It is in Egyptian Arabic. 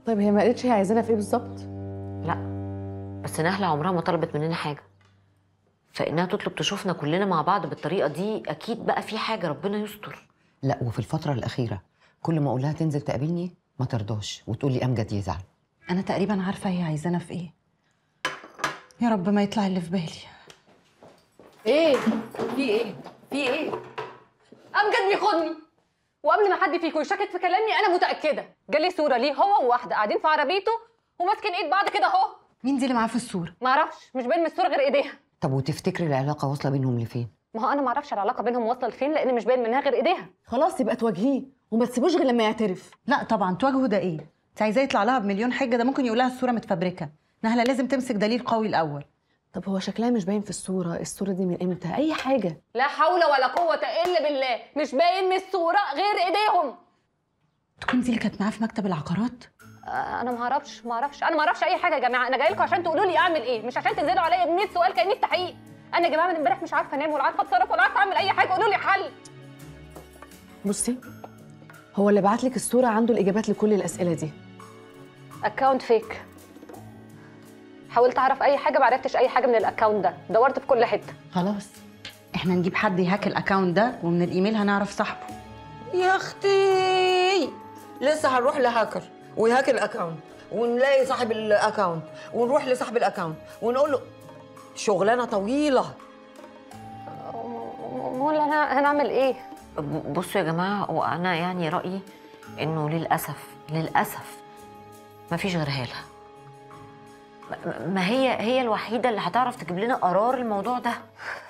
طيب هي ما قالتش هي عايزانا في ايه بالظبط لا بس نهلة عمرها ما طلبت مننا حاجة فإنها تطلب تشوفنا كلنا مع بعض بالطريقة دي أكيد بقى في حاجة ربنا يستر لا وفي الفترة الأخيرة كل ما أقولها تنزل تقابلني ما ترضاش وتقول لي أمجد يزعل انا تقريبا عارفه هي عايزانا في ايه يا رب ما يطلع اللي في بالي ايه في ايه في ايه امجد بيخوني وقبل ما حد فيكم يشكك في كلامي انا متاكده جالي صوره ليه هو وواحده قاعدين في عربيته وماسكين ايد بعض كده اهو مين دي اللي معاه في الصوره معرفش مش باين من الصوره غير ايديها طب وتفتكري العلاقة واصلة بينهم لفين؟ ما هو انا معرفش العلاقه بينهم واصله لفين لان مش باين منها غير ايديها خلاص يبقى تواجهيه وما تسيبوش غير لما يعترف لا طبعا تواجهه ده ايه انت عايزاه يطلع لها بمليون حجه ده ممكن يقول لها الصوره متفبركه نهله لازم تمسك دليل قوي الاول طب هو شكلها مش باين في الصوره الصوره دي من امتى اي حاجه لا حول ولا قوه الا بالله مش باين من الصوره غير ايديهم تكون دي اللي كانت معاه في مكتب العقارات آه، انا ما اعرفش ما اعرفش انا ما اعرفش اي حاجه يا جماعه انا جاي لكم عشان تقولوا لي اعمل ايه مش عشان تنزلوا عليا ب 100 سؤال كاني في تحقيق انا يا جماعه من امبارح مش عارفه انام ولا عارفه اتصرف ولا عارفه اعمل اي حاجه قولوا لي حل بصي هو اللي بعت لك الصوره عنده الاجابات لكل الاسئله دي اكونت فيك حاولت اعرف اي حاجه ما عرفتش اي حاجه من الاكونت ده دورت في كل حته خلاص احنا نجيب حد يهاك الاكونت ده ومن الايميل هنعرف صاحبه يا اختي لسه هنروح لهاكر ويهاك الاكونت ونلاقي صاحب الاكونت ونروح لصاحب الاكونت ونقول له شغلانه طويله امال انا هنعمل ايه ب- بصوا يا جماعة وأنا يعني رأيي إنه للأسف للأسف ما فيش غير هالة م- ما هي هي الوحيدة اللي هتعرف تجيب لنا قرار الموضوع ده